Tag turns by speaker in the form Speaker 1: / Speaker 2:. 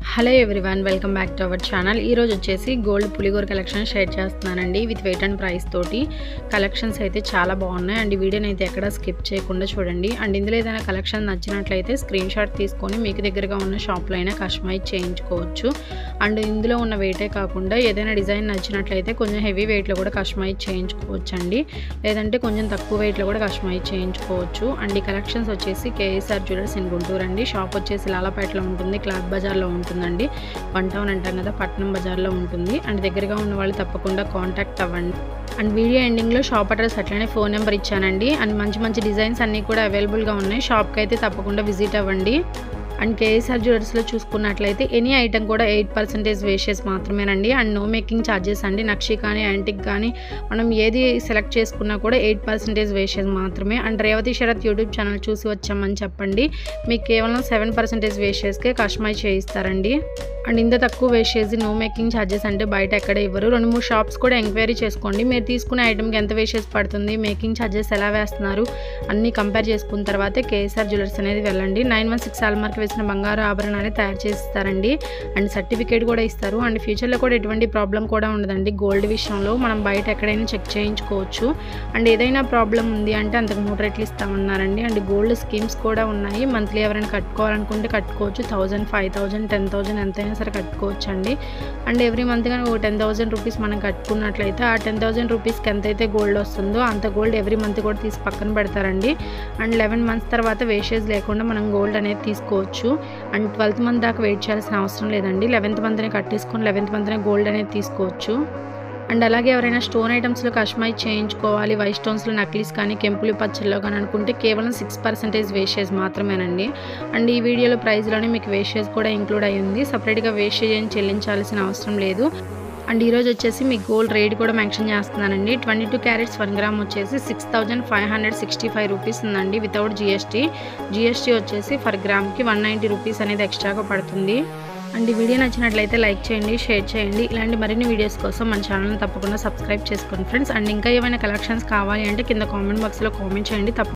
Speaker 1: hello everyone welcome back to our channel ఈరోజు వచ్చేసి gold పులిగోర కలెక్షన్ షేర్ చేస్తున్నానండి విత్ వెయిట్ అండ్ ప్రైస్ తోటి కలెక్షన్స్ అయితే చాలా బాగున్నాయి అండ్ ఈ వీడియోని అయితే ఎక్కడ స్కిప్ చేయకుండా చూడండి అండ్ ఇందులో ఏదైనా కలెక్షన్ నచ్చినట్లయితే స్క్రీన్ షాట్ తీసుకొని మీకు దగ్గరగా ఉన్న షాప్లో అయినా కస్టమైజ్ చేయించుకోవచ్చు అండ్ ఇందులో ఉన్న వెయిటే కాకుండా ఏదైనా డిజైన్ నచ్చినట్లయితే కొంచెం హెవీ వెయిట్లో కూడా కస్టమైజ్ చేయించుకోవచ్చు అండి లేదంటే కొంచెం తక్కువ వెయిట్లో కూడా కస్టమైజ్ చేయించుకోవచ్చు అండ్ ఈ కలెక్షన్స్ వచ్చేసి కేఎస్ఆర్ జ్యువెలర్స్ ఇన్ గుంటూరు అండి షాప్ వచ్చేసి లాలపేటలో ఉంటుంది క్లాత్ బజార్లో ఉంటుందండి వన్ టౌన్ అంటాం కదా పట్నం బజార్లో ఉంటుంది అండ్ దగ్గరగా ఉన్న వాళ్ళు తప్పకుండా కాంటాక్ట్ అవ్వండి అండ్ వీడియో ఎండింగ్లో షాప్ అడ్రస్ అట్లనే ఫోన్ నెంబర్ ఇచ్చానండి అండ్ మంచి మంచి డిజైన్స్ అన్నీ కూడా అవైలబుల్గా ఉన్నాయి షాప్కి అయితే తప్పకుండా విజిట్ అవ్వండి అండ్ కేఎస్ఆర్ జ్యువెలర్స్లో చూసుకున్నట్లయితే ఎనీ ఐటమ్ కూడా ఎయిట్ పర్సెంటేజ్ వేషెస్ మాత్రమేనండి అండ్ నో మేకింగ్ ఛార్జెస్ అండి నక్షి కానీ యాంటిక్ కానీ మనం ఏది సెలెక్ట్ చేసుకున్నా కూడా ఎయిట్ పర్సెంటేజ్ వేషెస్ మాత్రమే and Revathi Sarath YouTube channel చూసి వచ్చామని చెప్పండి మీకు కేవలం సెవెన్ పర్సెంటేజ్ వేషెస్కే కస్టమైజ్ చేయిస్తారండి అండ్ ఇంత తక్కువ వేసేసి నో మేకింగ్ ఛార్జెస్ అంటే బయట ఎక్కడ ఇవ్వరు రెండు మూడు షాప్స్ కూడా ఎంక్వైరీ చేసుకోండి మీరు తీసుకునే ఐటమ్కి ఎంత వేసేసి పడుతుంది మేకింగ్ ఛార్జెస్ ఎలా వేస్తున్నారు అన్నీ కంపేర్ చేసుకున్న తర్వాతే కేఎస్ఆర్ జ్యువెలర్స్ అనేది వెళ్ళండి నైన్ వన్ సిక్స్ మార్క్ వేసిన బంగారు ఆభరణాన్ని తయారు చేస్తారండి అండ్ సర్టిఫికేట్ కూడా ఇస్తారు అండ్ ఫ్యూచర్లో కూడా ఎటువంటి ప్రాబ్లం కూడా ఉండదండి గోల్డ్ విషయంలో మనం బయట ఎక్కడైనా చెక్ చేయించుకోవచ్చు అండ్ ఏదైనా ప్రాబ్లం ఉంది అంటే అంతకు మూడు రెట్లు ఇస్తామన్నారండి అండ్ గోల్డ్ స్కీమ్స్ కూడా ఉన్నాయి మంత్లీ ఎవరైనా కట్టుకోవాలనుకుంటే కట్టుకోవచ్చు thousand five thousand ten thousand ఎంతైనా సరే కట్టుకోవచ్చు అండి అండ్ ఎవ్రీ మంత్ కానీ ఒక టెన్ థౌసండ్ రూపీస్ మనం కట్టుకున్నట్లయితే ఆ టెన్ థౌసండ్ రూపీస్కి ఎంతైతే గోల్డ్ వస్తుందో అంత గోల్డ్ ఎవ్రీ మంత్ కూడా తీసి పక్కన పెడతారండి అండ్ లెవెన్ మంత్స్ తర్వాత వేషేజ్ లేకుండా మనం గోల్డ్ అనేది తీసుకోవచ్చు అండ్ ట్వెల్త్ మంత్ దాకా వెయిట్ చేయాల్సిన అవసరం లేదండి లెవెన్త్ మంత్నే కట్టేసుకొని లెవెన్త్ మంత్నే గోల్డ్ అనేది తీసుకోవచ్చు అండ్ అలాగే ఎవరైనా స్టోన్ ఐటమ్స్లో కస్టమైజ్ చేయించుకోవాలి వైట్ స్టోన్స్లో నక్లీస్ కానీ కెంపులి పచ్చల్లో కానీ అనుకుంటే కేవలం సిక్స్ పర్సెంటేజ్ వేషేజ్ మాత్రమేనండి అండ్ ఈ వీడియోలో ప్రైస్లోనే మీకు వేషేజ్ కూడా ఇంక్లూడ్ అయ్యింది సపరేట్గా వేషేజ్ ఏం చెల్లించాల్సిన అవసరం లేదు అండ్ ఈరోజు వచ్చేసి మీకు గోల్డ్ రేట్ కూడా మెన్షన్ చేస్తున్నానండి twenty two carats one gram వచ్చేసి six thousand five hundred sixty five rupees ఉందండి వితౌట్ జిఎస్టీ జిఎస్టీ వచ్చేసి ఫర్ గ్రామ్కి వన్ నైంటీ రూపీస్ అనేది ఎక్స్ట్రాగా పడుతుంది అండ్ ఈ వీడియో నచ్చినట్లయితే లైక్ చేయండి షేర్ చేయండి ఇలాంటి మరిన్ని వీడియోస్ కోసం మన ఛానల్ని తప్పకుండా సబ్స్క్రైబ్ చేసుకోండి ఫ్రెండ్స్ అండ్ ఇంకా ఏమైనా కలెక్షన్స్ కావాలి అంటే కింద కామెంట్ బాక్స్లో కామెంట్ చేయండి తప్ప